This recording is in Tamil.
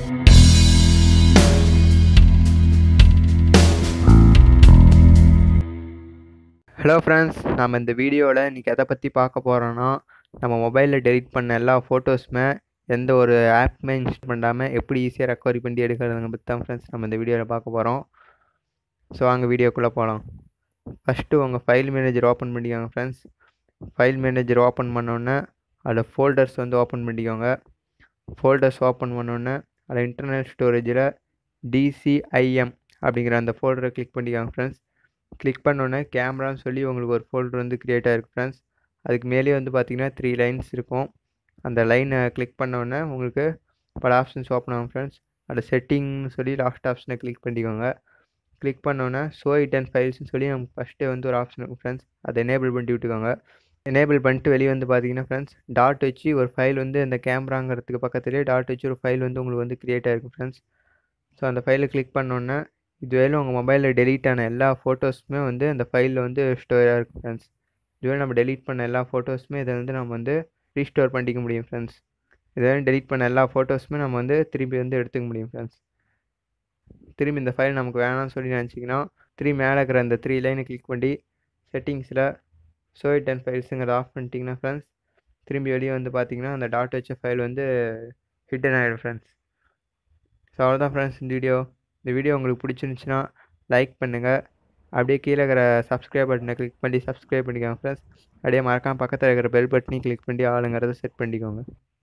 ஹலோ ஃப்ரெண்ட்ஸ் நம்ம இந்த வீடியோவில் இன்றைக்கி எதை பற்றி பார்க்க போகிறோன்னா நம்ம மொபைலில் டெலிட் பண்ண எல்லா ஃபோட்டோஸுமே எந்த ஒரு ஆப்புமே இன்ஸ்டால் பண்ணாமல் எப்படி ஈஸியாக ரெக்கவரி பண்ணி எடுக்கிறதுங்க பற்றி தான் ஃப்ரெண்ட்ஸ் நம்ம இந்த வீடியோவில் பார்க்க போகிறோம் ஸோ வாங்க வீடியோக்குள்ளே போகலாம் ஃபஸ்ட்டு உங்கள் ஃபைல் மேனேஜர் ஓப்பன் பண்ணிக்கோங்க ஃப்ரெண்ட்ஸ் ஃபைல் மேனேஜர் ஓப்பன் பண்ணோன்னே அதில் ஃபோல்டர்ஸ் வந்து ஓப்பன் பண்ணிக்கோங்க ஃபோல்டர்ஸ் ஓப்பன் பண்ணோன்னே அதில் இன்டர்னல் ஸ்டோரேஜில் டிசிஐஎம் அப்படிங்கிற அந்த ஃபோல்டரை கிளிக் பண்ணிக்கோங்க ஃப்ரெண்ட்ஸ் கிளிக் பண்ணோன்னே கேமரான்னு சொல்லி உங்களுக்கு ஒரு ஃபோல்டர் வந்து க்ரியேட் ஆகிருக்கு ஃப்ரெண்ட்ஸ் அதுக்கு மேலேயே வந்து பார்த்தீங்கன்னா த்ரீ லைன்ஸ் இருக்கும் அந்த லைனை கிளிக் பண்ணோன்னே உங்களுக்கு பல ஆப்ஷன்ஸ் ஓப்பன் ஆகும் ஃப்ரெண்ட்ஸ் அதில் செட்டிங்னு சொல்லி லாஸ்ட் ஆப்ஷனை கிளிக் பண்ணிக்கோங்க கிளிக் பண்ணோன்னே ஷோ இட் அண்ட் ஃபைல்ஸ்னு சொல்லி நமக்கு ஃபஸ்ட்டே வந்து ஒரு ஆப்ஷன் இருக்கும் ஃப்ரெண்ட்ஸ் அதை எனேபிள் பண்ணி விட்டுக்கோங்க எனேபிள் பண்ணிட்டு வெளியே வந்து பார்த்தீங்கன்னா ஃப்ரெண்ட்ஸ் டாட் வச்சு ஒரு ஃபைல் வந்து அந்த கேமராங்கிறதுக்கு பக்கத்துலேயே டாட் வச்சு ஒரு ஃபைல் வந்து உங்களுக்கு வந்து க்ரியேட் ஆகிருக்கும் ஃப்ரெண்ட்ஸ் ஸோ அந்த ஃபைலை கிளிக் பண்ணோன்னே இதுவரையிலும் உங்கள் மொபைலில் டெலீட் ஆன எல்லா ஃபோட்டோஸுமே வந்து அந்த ஃபைலில் வந்து ஸ்டோர் ஆகிருக்கும் ஃப்ரெண்ட்ஸ் இதுவரை நம்ம டெலீட் பண்ண எல்லா ஃபோட்டோஸுமே இதை வந்து நம்ம வந்து ரீஸ்டோர் பண்ணிக்க முடியும் ஃப்ரெண்ட்ஸ் இதுவரை டெலீட் பண்ண எல்லா ஃபோட்டோஸுமே நம்ம வந்து திரும்பி வந்து எடுத்துக்க முடியும் ஃப்ரெண்ட்ஸ் திரும்பி இந்த ஃபைல் நமக்கு வேணாம்னு சொல்லி நினச்சிங்கன்னா திரும்பி மேலே இருக்கிற அந்த த்ரீ லைனை கிளிக் பண்ணி செட்டிங்ஸில் ஷோ இட் அண்ட் ஃபைல்ஸுங்கிறத ஆஃப் பண்ணிட்டீங்கன்னா ஃப்ரெண்ட்ஸ் திரும்பி வெளியே வந்து பார்த்தீங்கன்னா அந்த டாட் வச்ச ஃபைல் வந்து ஹிட்டன் ஆகிடும் ஃப்ரெண்ட்ஸ் ஸோ அவ்வளோதான் ஃப்ரெண்ட்ஸ் இந்த வீடியோ இந்த வீடியோ உங்களுக்கு பிடிச்சிருந்துச்சின்னா லைக் பண்ணுங்கள் அப்படியே கீழே இருக்கிற சப்ஸ்கிரைப் பட்டனை கிளிக் பண்ணி சப்ஸ்கிரைப் பண்ணிக்கோங்க ஃப்ரெண்ட்ஸ் அப்படியே மறக்காமல் பக்கத்தில் இருக்கிற பெல் பட்டனையும் கிளிக் பண்ணி ஆளுங்கிறத செட் பண்ணிக்கோங்க